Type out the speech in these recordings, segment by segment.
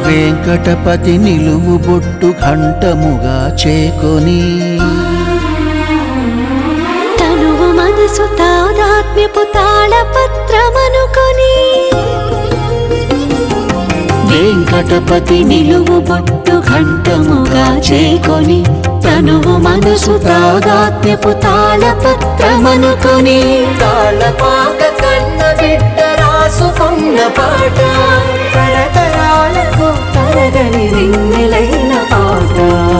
వెంకటపతి నిలువు బొట్టు ఘంటముగా చేకొని తనువు మనసు తాదాత్మ్యపు తాళపత్రమనుకొని వెంకటపతి నిలువు బొట్టు ఘంటముగా చేకొని తనువు మనసు తాదాత్మ్యపు తాళపత్రమనుకొని తాళపాక కన్న బిడ్డ రాసుకున్న పాట తరతరాలకు తరగని రింగిలైన పాట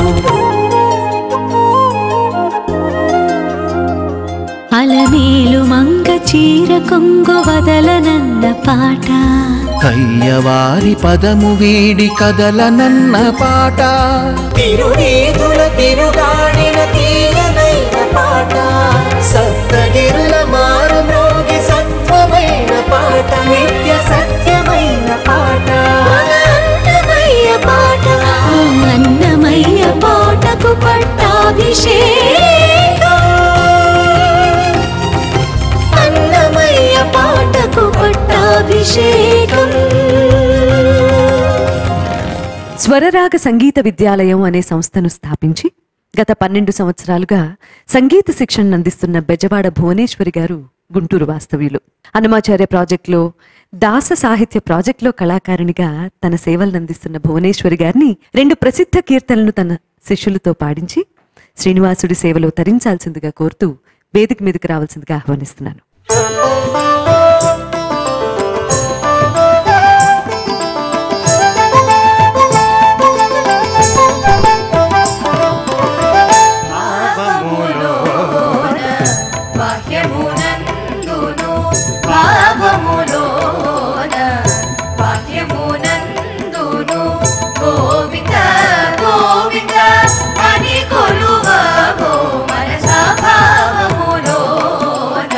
అలమేలు మంగ చీర కొంగు వదలనన్న పాట కయ్యవారి పదము వీడి కదలనన్న పాట తిరునీతుల తిరుగాడిన తీయనైన పాట సప్తగిరుల మారు మ్రోగి సత్వమైన పాట నిత్య సత్యమైన పాట అన్నమయ్య పాట ఆ అన్నమయ్య పాటకు పట్టాభిషేకం అన్నమయ్య పాటకు పట్టాభిషేకం స్వరరాగ సంగీత విద్యాలయం అనే సంస్థను స్థాపించి గత పన్నెండు సంవత్సరాలుగా సంగీత శిక్షణను అందిస్తున్న బెజవాడ భువనేశ్వరి గారు గుంటూరు వాస్తవ్యులు హనుమాచార్య ప్రాజెక్టులో దాస సాహిత్య ప్రాజెక్టులో కళాకారిణిగా తన సేవలను అందిస్తున్న భువనేశ్వరి గారిని రెండు ప్రసిద్ధ కీర్తనలు తన శిష్యులతో పాడించి శ్రీనివాసుడి సేవలో తరించాల్సిందిగా కోరుతూ వేదిక మీదకి రావాల్సిందిగా ఆహ్వానిస్తున్నాను బాహ్యమునందును భావములోన బాహ్యమునందును గోవింద గోవింద అని కొలువగో మనసా భావములోన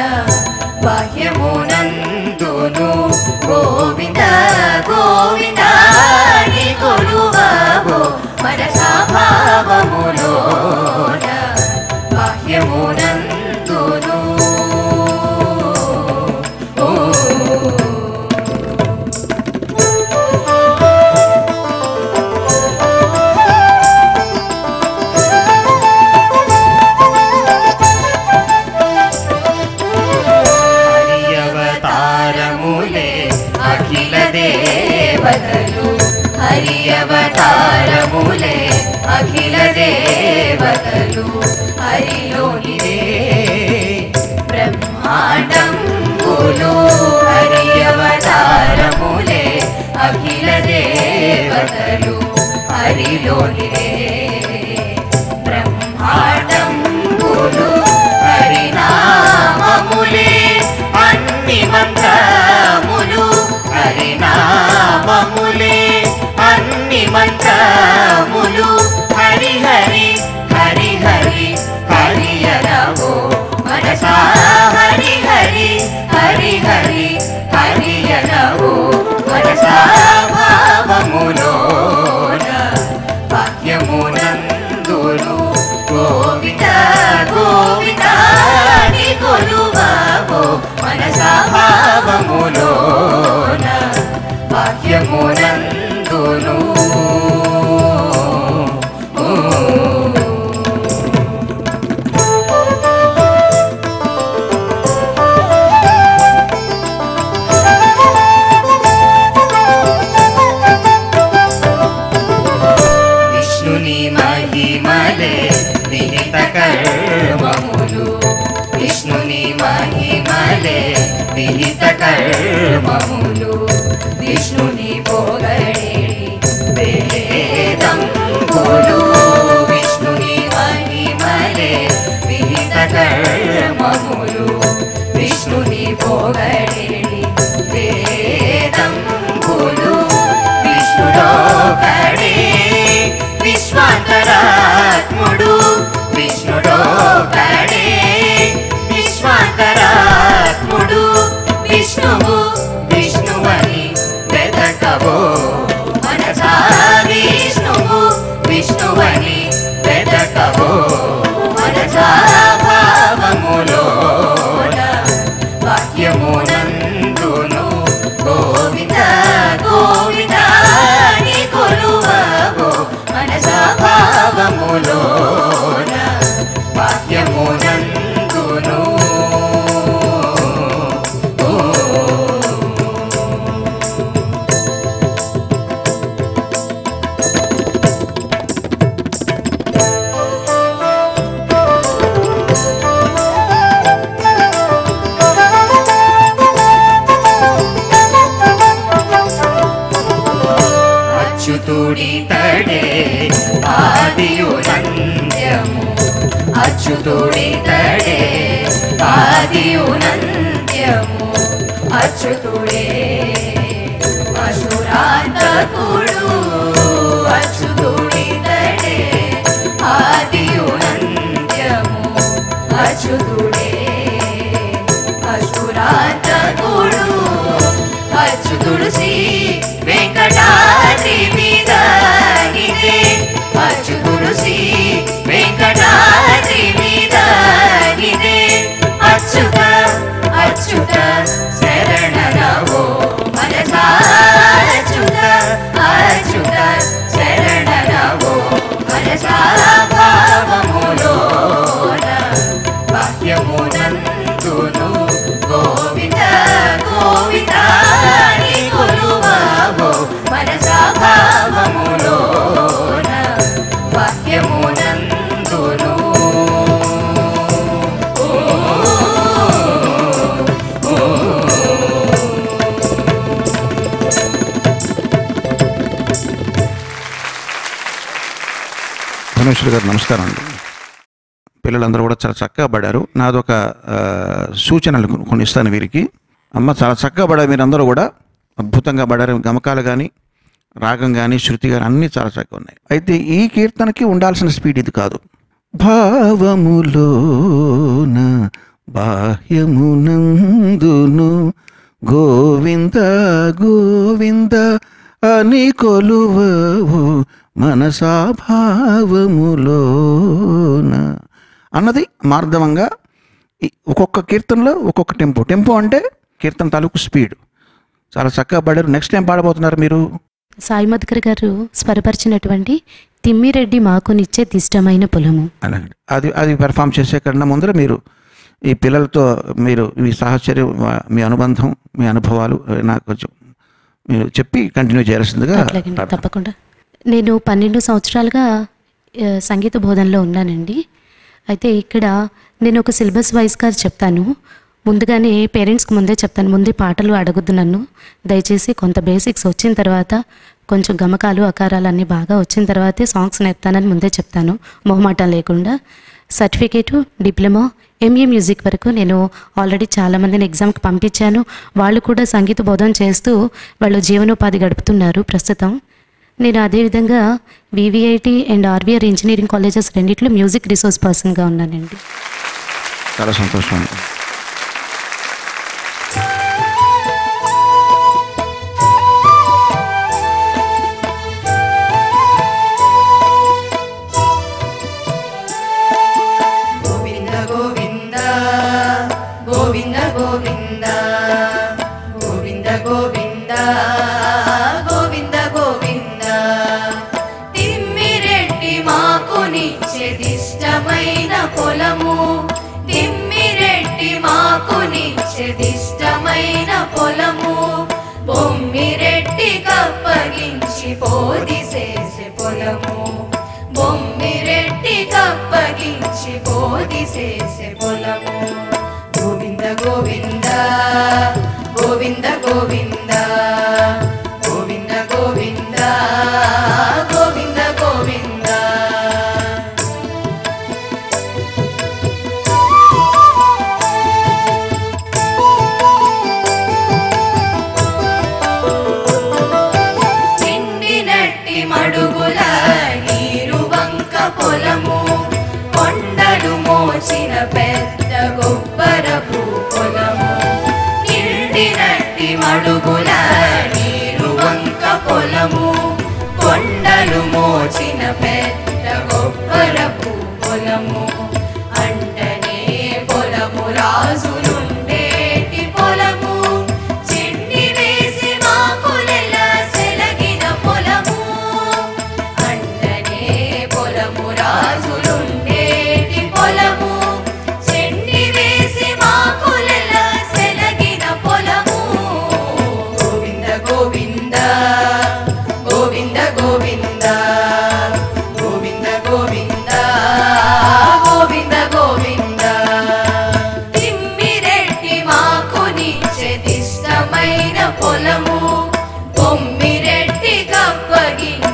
బాహ్యమునందును గోవింద గోవింద అని కొలువగో మనసా భావములోన బాహ్యమునందును హరియవతారములే అఖిల దేవతలు హరియవతారములే అఖిల దేవతలు హరిలోనిదే బ్రహ్మాండంబులు హరియవతారములే అఖిల దేవతలు హరిలోనిదే బ్రహ్మాండంబులు హరినామములే అన్ని మంత్రములు హరినామములే అన్ని మంత్రములు హరి హరి హరి హరి హరియనవో మనసా హరి హరి హరి హరి హరియనవో మనసా భావములోన భాగ్యమునందును గోవింద గోవింద నీ కొలువావో మనసా భావములోన భాగ్యమునందును విష్ణుని మహిమలే విహిత కర్మములు విష్ణుని మహిమలే విహిత కర్మములు విష్ణుని పొగడే వేదంబులు విష్ణుని మహిమలే విహిత కర్మములు విష్ణుని పొగడే వేదంబులు విష్ణుడోకడే విశ్వాంతరాత్ముడు విష్ణుడోకడే విశ్వాంతరాత్ముడు విష్ణువు విష్ణువని వెతక అచ్యుతుడితడే ఆదియునంత్యము అచ్యుతుడితడే ఆదియునంత్యము అచ్యుతుడే అసురాంతకుడు అచ్యుతుడితడే ఆదియునంత్యము అచ్యుతుడే అసురాంతకుడు అచ్యుతుడు శ్రీ వెంకటాద్రి మీద గిరే అచ్యుతుడు శ్రీ వెంకటాద్రి మీద గిరే అచ్యుత అచ్యుత శరణనవో మనసా అచ్యుత అచ్యుత శరణనవో మనసా భావములోన బాహ్యమునందును గోవింద గోవింద అని కొలువావో మనసా భావములోన బాహ్యమునందును భువనేశ్వర్ గారు నమస్కారం అండి పిల్లలందరూ కూడా చాలా చక్కగా పడారు నాదొక ఆ, సూచనలు కొన్ని- కొన్ని ఇస్తాను వీరికి అమ్మ చాలా చక్కగా పడారు మీరందరూ కూడా అద్భుతంగా పడారు గమకాలు కానీ రాగం కానీ శృతి కానీ అన్నీ చాలా చక్కగా ఉన్నాయి అయితే ఈ కీర్తనకి ఉండాల్సిన స్పీడ్ ఇది కాదు భావములోన బాహ్యమునందును గోవింద గోవింద అని కొలువవు మనసా భావములోన అన్నది మార్ధవంగా ఈ- ఒక్కొక్క కీర్తనలో ఒక్కొక్క టెంపో టెంపో అంటే కీర్తన తాలూకు స్పీడ్ చాలా చక్కగా పాడారు నెక్స్ట్ టైం పాడబోతున్నారు మీరు సాయి మధుకర్ గారు స్వరపరిచినటువంటి తిమ్మిరెడ్డి మాకునిచ్చే తిష్టమైన పొలము అలాగే అది అది పెర్ఫామ్ చేసే కన్నా ముందర మీరు ఈ పిల్లలతో మీరు మీ సాహచర్యం వా- మీ అనుబంధం మీ అనుభవాలు అవి నాకు కొంచెం మీరు చెప్పి కంటిన్యూ చేయాల్సిందిగా అట్లాగండి ప్రార్థన. తప్పకుండా నేను పన్నెండు సంవత్సరాలుగా ఆ, సంగీత బోధనలో ఉన్నానండి అయితే ఇక్కడ నేను ఒక సిలబస్ వైజ్గా చెప్తాను ముందుగానే పేరెంట్స్కి ముందే చెప్తాను ముందే పాటలు అడగొద్దు నన్ను దయచేసి కొంత బేసిక్స్ వచ్చిన తర్వాత కొంచెం గమకాలు అకారాలు అన్నీ బాగా వచ్చిన తర్వాతే సాంగ్స్ నేర్పుతానని ముందే చెప్తాను మొహమాటం లేకుండా సర్టిఫికేటు డిప్లొమా ఎంఏ మ్యూజిక్ వరకు నేను ఆల్రెడీ చాలామందిని ఎగ్జామ్కి పంపించాను వాళ్ళు కూడా సంగీత బోధన చేస్తూ వాళ్ళు జీవనోపాధి గడుపుతున్నారు ప్రస్తుతం నేను అదేవిధంగా VVIT and RVR engineering colleges రెండిట్లో మ్యూజిక్ రిసోర్స్ పర్సన్గా ఉన్నానండి చాలా సంతోషం అండి గోవింద గోవింద గోవింద గోవింద గోవింద గోవింద గోవింద గోవింద తిమ్మిరెడ్డి మాకు నిత్యదిష్టమైన పొలము తిమ్మిరెడ్డి మాకు నిత్యదిష్టమైన పొలము బొమ్మిరెడ్డి కప్పగించి పోది చేసే పొలము బొమ్మిరెడ్డి కప్పగించి పోది చేసే పొలము గోవింద గోవింద గోవింద గోవింద గోవింద గోవింద గోవింద గోవింద నిండినట్టి మడుగుల నీరు వంక పొలము కొండలు మోసిన పెద్ద గొప్పరపు పొలము నిండినట్టి మడుగుల నీరు వంక పొలము కొండలు మోచిన పెద్ద గొప్పరపు పొలము అంటనే పొలము రాజులుండేటి పొలము చెండి వేసి మాకులెల సెలగిన పొలము అంటనే పొలము రాజులుండేటి పొలము చెండి వేసి మాకులెల సెలగిన పొలము గోవింద గోవింద గోవింద గోవింద గోవింద గోవింద గోవింద గోవింద తిమ్మిరెడ్డి మాకు నిత్యదిష్టమైన పొలము బొమ్మిరెడ్డి కప్పగించి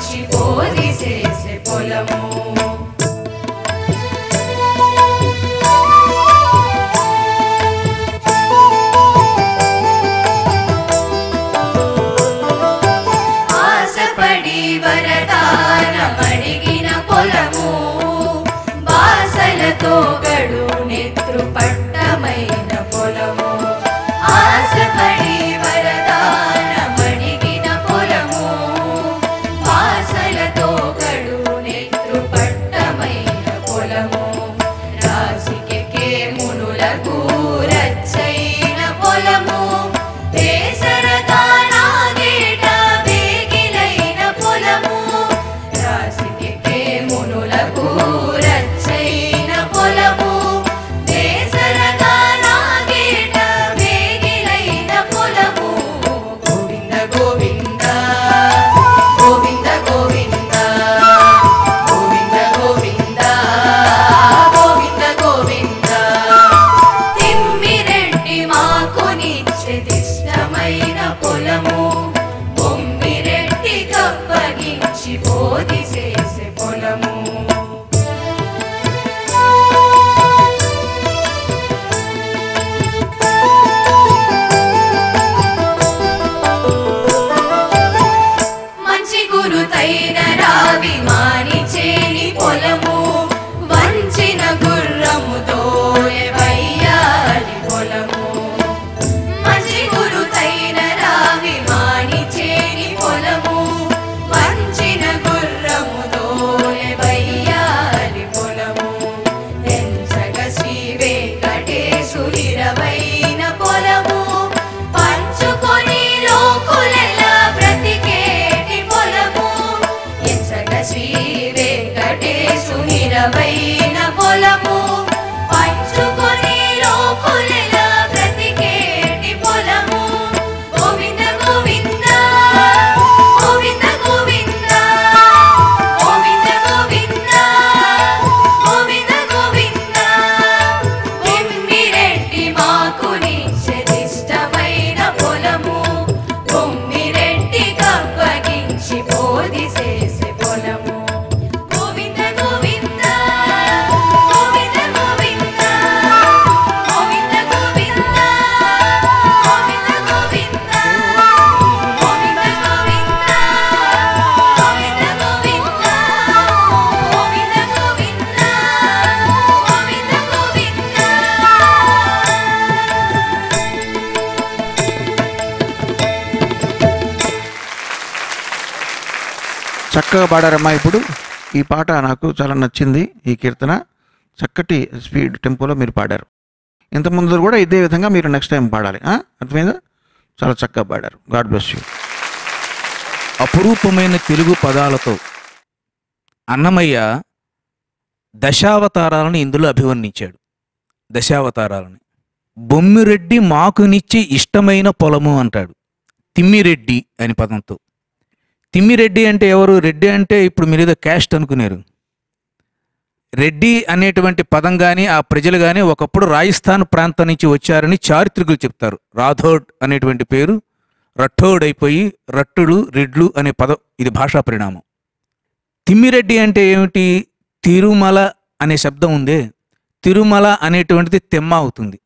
గోవింద గోవింద గోవింద గోవింద గోవింద గోవింద గోవింద తిమ్మిరెడ్డి మాకు నిశ్చితిష్టమైన పొలము బొమ్మిరెడ్డి కప్పగించి బోధి చేసే పొలము మంచి గురుతైన రావి మాని చేని పొలము వంచిన గుర్రము దోలె వయ్యాలి పొలము మంచి గురుతైన రావి మాని చేని పొలము వంచిన గుర్రము దోలె వయ్యాలి పొలము ఎంచగ శ్రీ వెంకటేశురిరవైన పొలము పంచుకొని లోకులెలా బ్రతికేటి పొలము ఎంచగ శ్రీ వెంకటేశునిరవైన పొలము పంచుకొని లోకులెలా బ్రతికేటి పొలము గోవింద గోవింద గోవింద గోవింద గోవింద గోవింద గోవింద గోవింద బొమ్మిరెడ్డి మాకు నిశ్చదిష్టమైన పొలము బొమ్మిరెడ్డి కప్పగించి బోధి చేసే పొలము గోవింద గోవింద గోవింద గోవింద గోవింద గోవింద గోవింద గోవింద గోవింద గోవింద గోవింద గోవింద గోవింద గోవింద గోవింద చక్కగా పాడారమ్మా ఇప్పుడు ఈ పాట నాకు చాలా నచ్చింది ఈ కీర్తన చక్కటి స్పీడ్ టెంపోలో మీరు పాడారు ఇంతకుముందు కూడా ఇదే విధంగా మీరు నెక్స్ట్ టైం పాడాలి ఆ? అర్థమైందా చాలా చక్కగా పాడారు గాడ్ బ్లెస్ యూ అపురూపమైన తెలుగు పదాలతో అన్నమయ్య దశావతారాలను ఇందులో అభివర్ణించాడు దశావతారాలని బొమ్మిరెడ్డి మాకునిచ్చి ఇష్టమైన పొలము అంటాడు తిమ్మిరెడ్డి అని పదంతో తిమ్మిరెడ్డి అంటే ఎవరు రెడ్డి అంటే ఇప్పుడు మీరు ఏదో క్యాస్ట్ అనుకున్నారు రెడ్డి అనేటువంటి పదం కానీ ఆ ప్రజలు కానీ ఒకప్పుడు రాజస్థాన్ ప్రాంతం నుంచి వచ్చారని చారిత్రకులు చెప్తారు రాథోడ్ అనేటువంటి పేరు రట్టోడ్ అయిపోయి రట్టులు రెడ్లు అనే పదం ఇది భాషా పరిణామం తిమ్మిరెడ్డి అంటే ఏమిటి తిరుమల అనే శబ్దం ఉందే తిరుమల అనేటువంటిది తెమ్మ అవుతుంది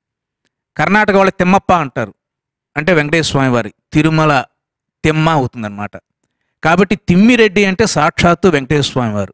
కర్ణాటక వాళ్ళ తెమ్మప్ప అంటారు అంటే వెంకటేశ్వర స్వామి వారి తిరుమల తెమ్మ అవుతుందన్నమాట కాబట్టి తిమ్మిరెడ్డి అంటే సాక్షాత్తు వెంకటేశ్వర స్వామి వారు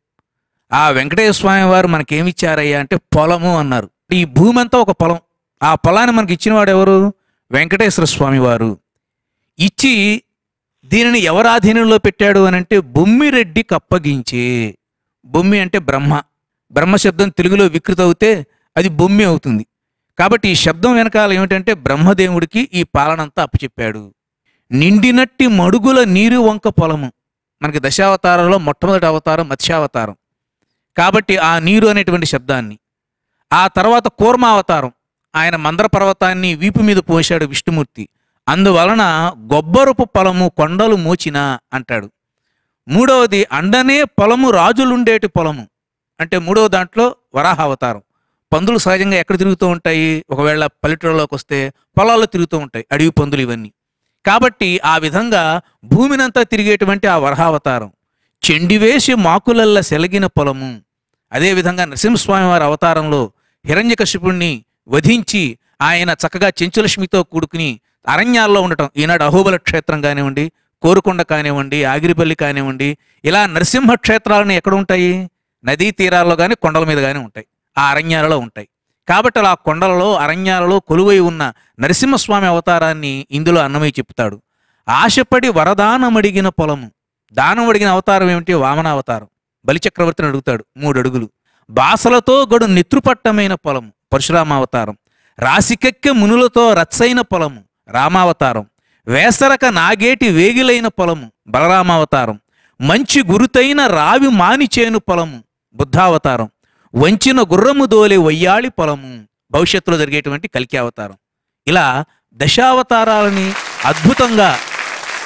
ఆ వెంకటేశ్వర స్వామి వారు మనకేమిచ్చారయ్యా అంటే పొలము అన్నారు ఈ భూమి అంతా ఒక పొలం ఆ పొలాన్ని మనకి ఇచ్చినవాడు ఎవరు వెంకటేశ్వర స్వామి వారు ఇచ్చి దీనిని ఎవరు ఆధీనంలో పెట్టాడు అని అంటే బొమ్మిరెడ్డి కప్పగించే బొమ్మి అంటే బ్రహ్మ బ్రహ్మ శబ్దం తెలుగులో వికృత అవుతే అది బొమ్మి అవుతుంది కాబట్టి ఈ శబ్దం వెనకాల ఏమిటంటే బ్రహ్మదేవుడికి ఈ పాలనంతా అప్పచెప్పాడు నిండినట్టి మడుగుల నీరు వంక పొలము మనకి దశావతారంలో మొట్టమొదటి అవతారం మత్స్యావతారం కాబట్టి ఆ నీరు అనేటువంటి శబ్దాన్ని ఆ తర్వాత కూర్మావతారం ఆయన మందర పర్వతాన్ని వీపు మీద పోశాడు విష్ణుమూర్తి అందువలన గొబ్బరపు పొలము కొండలు మోచిన అంటాడు మూడవది అండనే పొలము రాజులుండేటి పొలము అంటే మూడవ దాంట్లో వరాహ అవతారం పందులు సహజంగా ఎక్కడ తిరుగుతూ ఉంటాయి ఒకవేళ పల్లెటూరులోకి వస్తే పొలాల్లో తిరుగుతూ ఉంటాయి అడవి పందులు ఇవన్నీ కాబట్టి ఆ విధంగా భూమినంతా తిరిగేటువంటి ఆ వరహావతారం చెండివేసి మాకులల్ల సెలగిన పొలము అదేవిధంగా నరసింహస్వామి వారి అవతారంలో హిరణ్యకశిపుణ్ణి వధించి ఆయన చక్కగా చెంచులక్ష్మితో కూడుకుని అరణ్యాల్లో ఉండటం ఈనాడు అహోబల క్షేత్రం కానివ్వండి కోరుకొండ కానివ్వండి ఆగిరిపల్లి కానివ్వండి ఇలా నరసింహ క్షేత్రాలను ఎక్కడ ఉంటాయి నదీ తీరాల్లో కానీ కొండల మీద కానీ ఉంటాయి ఆ అరణ్యాలలో ఉంటాయి కాబట్టి అలా కొండలలో అరణ్యాలలో కొలువై ఉన్న నరసింహస్వామి అవతారాన్ని ఇందులో అన్నమయ్య చెప్తాడు ఆశపడి వరదానమడిగిన పొలము దానం అడిగిన అవతారం ఏమిటి వామన అవతారం బలిచక్రవర్తిని అడుగుతాడు మూడు అడుగులు బాసలతో గడు నెత్రుపట్టమైన పొలము పరశురామ అవతారం రాసికెక్కె మునులతో రచ్చైన పొలము రామావతారం వేసరక నాగేటి వేగిలైన పొలము బలరామావతారం మంచి గురుతైన రావి మానిచేను పొలము బుద్ధావతారం వంచిన గుర్రము దోలే వయ్యాళి పొలము భవిష్యత్తులో జరిగేటువంటి కల్కి అవతారం ఇలా దశావతారాలని అద్భుతంగా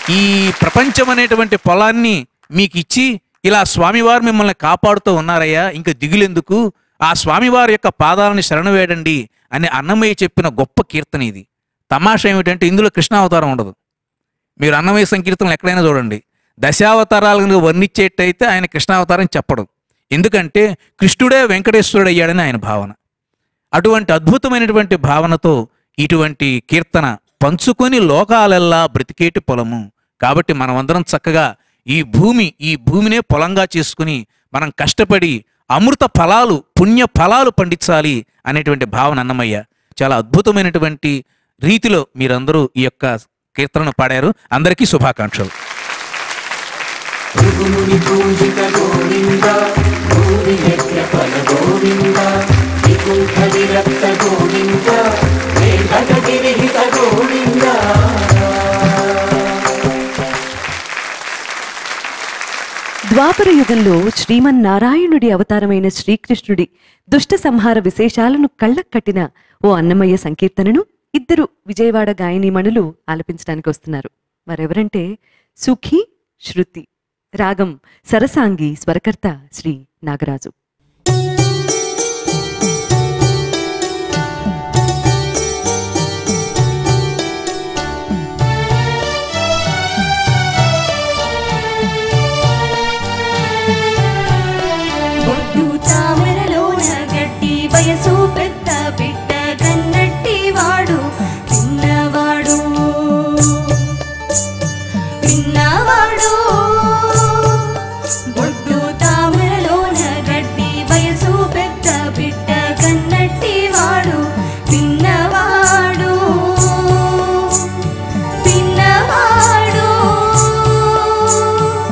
ఈ ప్రపంచం అనేటువంటి పొలాన్ని మీకు ఇచ్చి ఇలా స్వామివారు మిమ్మల్ని కాపాడుతూ ఉన్నారయ్యా ఇంకా దిగులెందుకు ఆ స్వామివారి యొక్క పాదాలని శరణు వేడండి అని అన్నమయ్య చెప్పిన గొప్ప కీర్తన ఇది తమాషా ఏమిటంటే ఇందులో కృష్ణావతారం ఉండదు మీరు అన్నమయ్య సంకీర్తనలు ఎక్కడైనా చూడండి దశావతారాలను వర్ణించేటైతే ఆయన కృష్ణావతారం చెప్పడం ఎందుకంటే కృష్ణుడే వెంకటేశ్వరుడు అయ్యాడని ఆయన భావన అటువంటి అద్భుతమైనటువంటి భావనతో ఇటువంటి కీర్తన పంచుకొని లోకాలెల్లా బ్రతికేటి పొలము కాబట్టి మనమందరం చక్కగా ఈ భూమి ఈ భూమినే పొలంగా చేసుకుని మనం కష్టపడి అమృత ఫలాలు పుణ్య ఫలాలు పండించాలి అనేటువంటి భావన అన్నమయ్య చాలా అద్భుతమైనటువంటి రీతిలో మీరందరూ ఈ యొక్క కీర్తనను పాడారు అందరికీ శుభాకాంక్షలు ద్వాపర యుగంలో శ్రీమన్నారాయణుడి అవతారమైన శ్రీకృష్ణుడి దుష్ట సంహార విశేషాలను కళ్ళకు కట్టిన ఓ అన్నమయ్య సంకీర్తనను ఇద్దరు విజయవాడ గాయనీమణులు ఆలపించడానికి వస్తున్నారు వారెవరంటే సుఖి శృతి రాగం సరసాంగి స్వరకర్త శ్రీ నాగరాజు బొడ్డు తామరలోన గడ్డి వయసు పెద్ద బిడ్డ కన్నట్టి వాడు చిన్నవాడు విన్నవాడు బొడ్డు తామరలోన గడ్డి వయసు పెద్ద బిడ్డ కన్నట్టి వాడు విన్నవాడు విన్నవాడు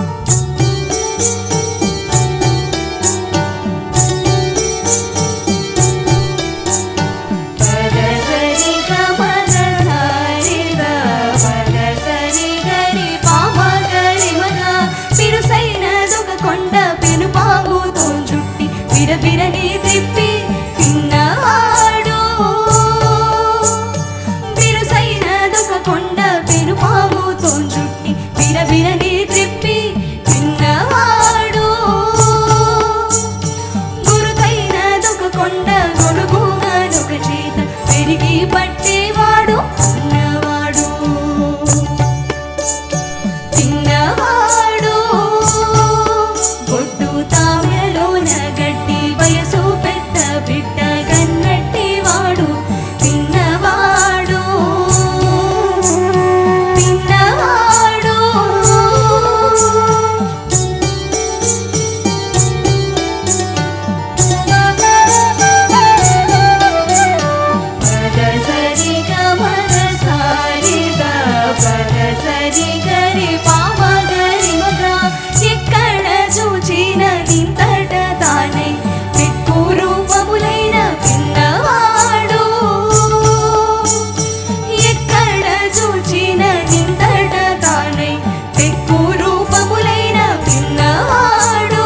పదసరి గమన సారిగ పదసరి గరి పామ గరి మగ పిరుసైన దుగ కొండ పెను పాముతో చుట్టి బిరబిరని త్రిప్పి తిన్నవాడు బిరుసైన దుగ కొండ పెను పాముతో చుట్టి బిరబిరని త్రిప్పి తిన్నవాడు గురుతైన దొక కొండ గొడుగుగా దొక చేత పెరిగి పట్టేవాడు చిన్నవాడు చిన్నవాడు బొడ్డు తామరలోన గడ్డి వయసు పెద్ద బిడ్డ కన్నట్టి వాడు చిన్నవాడు చిన్నవాడు పదసరి గమన సారిగ పదసరి గరి పామ గరి మగ ఎక్కడ చూచిన నింతట తానై పెక్కు రూపములైన పిన్నవాడు ఎక్కడ చూచిన నింతట తానై పెక్కు రూపములైన పిన్నవాడు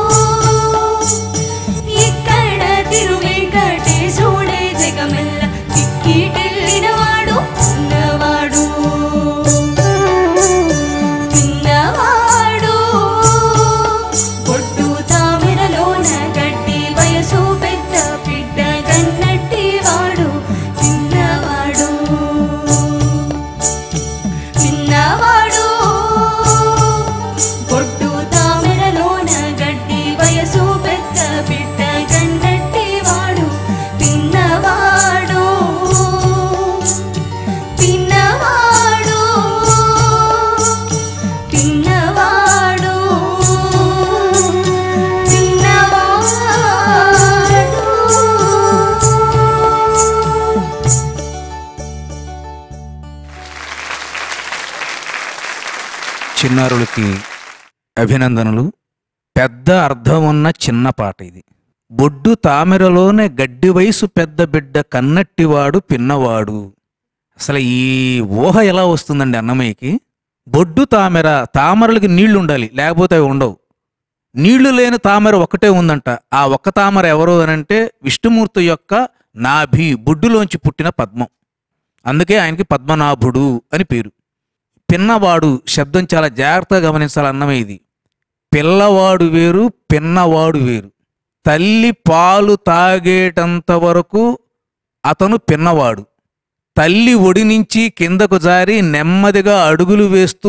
ఇక్కడ తిరువెంకటేశుడే జగమెల్ల తిక్కిటెళ్ళినవాడు ఉన్నవాడు చిన్నవాడు బొడ్డు తామెరలోన గడ్డి వయసు పెద్ద బిడ్డ కన్నట్టి వాడు చిన్నవాడు చిన్నవాడు బొడ్డు తామెరలోన గడ్డి వయసు పెద్ద బిడ్డ కన్నట్టి వాడు పిన్నవాడు పిన్నవాడు పిన్నవాడు పిన్నవాడు చిన్నారులకి అభినందనలు పెద్ద అర్థం ఉన్న చిన్న పాట ఇది బొడ్డు తామెరలోనే గడ్డి వయసు పెద్ద బిడ్డ కన్నట్టివాడు పిన్నవాడు అసలు ఈ ఊహ ఎలా వస్తుందండి అన్నమయ్యకి బొడ్డు తామెర తామరలకి నీళ్లు ఉండాలి లేకపోతే అవి ఉండవు నీళ్లు లేని తామర ఒకటే ఉందంట ఆ ఒక్క తామర ఎవరు అనంటే విష్ణుమూర్తి యొక్క నాభి బొడ్డులోంచి పుట్టిన పద్మం అందుకే ఆయనకి పద్మనాభుడు అని పేరు పిన్నవాడు శబ్దం చాలా జాగ్రత్తగా గమనించాలి అన్నమే ఇది పిల్లవాడు వేరు పిన్నవాడు వేరు తల్లి పాలు తాగేటంత వరకు అతను పిన్నవాడు తల్లి ఒడి నుంచి కిందకు జారి నెమ్మదిగా అడుగులు వేస్తూ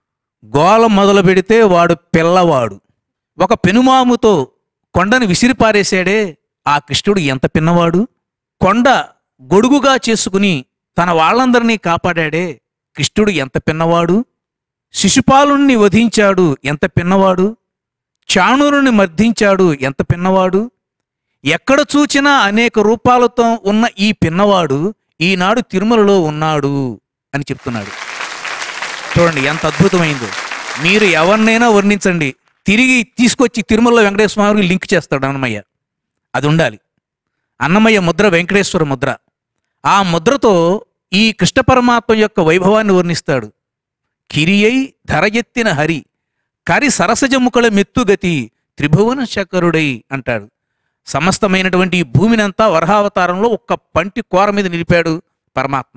గోల మొదలు పెడితే వాడు పిల్లవాడు ఒక పెనుమాముతో కొండను విసిరిపారేశాడే ఆ కృష్ణుడు ఎంత పిన్నవాడు కొండ గొడుగుగా చేసుకుని తన వాళ్ళందరినీ కాపాడాడే కృష్ణుడు ఎంత పిన్నవాడు శిశుపాలుణ్ణి వధించాడు ఎంత పిన్నవాడు చాణూరుని మర్దించాడు ఎంత పిన్నవాడు ఎక్కడ చూచినా అనేక రూపాలతో ఉన్న ఈ పిన్నవాడు ఈనాడు తిరుమలలో ఉన్నాడు అని చెప్తున్నాడు చూడండి ఎంత అద్భుతమైందో మీరు ఎవరినైనా వర్ణించండి తిరిగి తీసుకొచ్చి తిరుమలలో వెంకటేశ్వర స్వామికి లింక్ చేస్తాడు అన్నమయ్య అది ఉండాలి అన్నమయ్య ముద్ర వెంకటేశ్వర ముద్ర ఆ ముద్రతో ఈ కృష్ణ పరమాత్మ యొక్క వైభవాన్ని వర్ణిస్తాడు కిరియై ధరయెత్తిన హరి కరి సరసజముకల మెత్తుగతి త్రిభువన శకరుడై అంటాడు సమస్తమైనటువంటి ఈ భూమినంతా వరహావతారంలో ఒక్క పంటి కోర మీద నిలిపాడు పరమాత్మ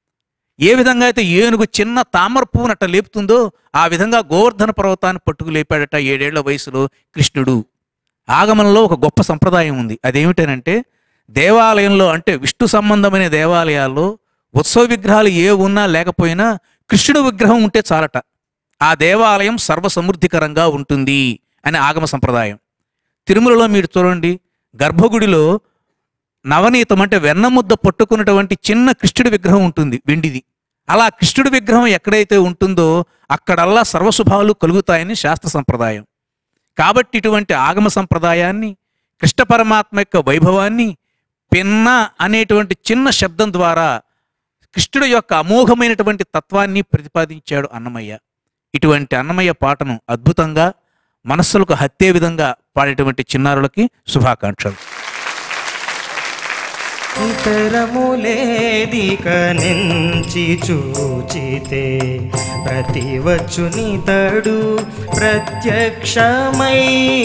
ఏ విధంగా అయితే ఏనుగు చిన్న తామర పువ్వునట్ట లేపుతుందో ఆ విధంగా గోవర్ధన పర్వతాన్ని పట్టుకు లేపాడట ఏడేళ్ల వయసులో కృష్ణుడు ఆగమనంలో ఒక గొప్ప సంప్రదాయం ఉంది అదేమిటనంటే దేవాలయంలో అంటే విష్ణు సంబంధమైన దేవాలయాల్లో ఉత్సవ విగ్రహాలు ఏ ఉన్నా లేకపోయినా కృష్ణుడు విగ్రహం ఉంటే చాలట ఆ దేవాలయం సర్వసమృద్ధికరంగా ఉంటుంది అని ఆగమ సంప్రదాయం తిరుమలలో మీరు చూడండి గర్భగుడిలో నవనీతం అంటే వెన్నముద్ద పట్టుకున్నటువంటి చిన్న కృష్ణుడి విగ్రహం ఉంటుంది వెండిది అలా కృష్ణుడి విగ్రహం ఎక్కడైతే ఉంటుందో అక్కడల్లా సర్వశుభాలు కలుగుతాయని శాస్త్ర సంప్రదాయం కాబట్టి ఇటువంటి ఆగమ సంప్రదాయాన్ని కృష్ణ పరమాత్మ యొక్క వైభవాన్ని పిన్న అనేటువంటి చిన్న శబ్దం ద్వారా కృష్ణుడి యొక్క అమోఘమైనటువంటి తత్వాన్ని ప్రతిపాదించాడు అన్నమయ్య ఇటువంటి అన్నమయ్య పాటను అద్భుతంగా మనస్సులకు హత్తే విధంగా పాడేటువంటి చిన్నారులకి శుభాకాంక్షలు ఇతరములేదిక నుంచి చూచితే ప్రతివచ్చునితడు ప్రత్యక్షమై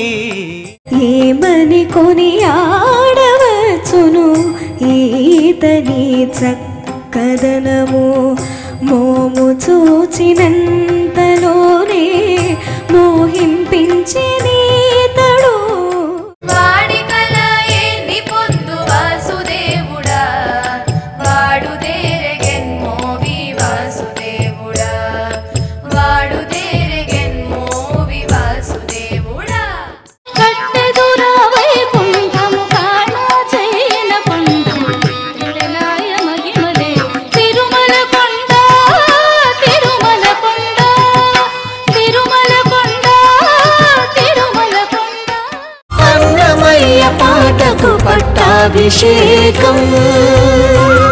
ఏమని కొని ఆడవచ్చును ఈతని చక్కదనము మోము చూచినంతలోనే మోహింపించి నీతడు వాడికల ఎన్ని పొందు వాసుదేవుడా వాడు దేరెగెన్మోవి వాసుదేవుడా వాడు దేరెగెన్మోవి వాసుదేవుడా కట్టెదురా వైకుంఠము కాణ చేయన కొండము తిరునాయ మహిమదే తిరుమల కొండ తిరుమల కొండ తిరుమల కొండ తిరుమల కొండ అన్నమయ్య పాటకు పట్టాభిషేకం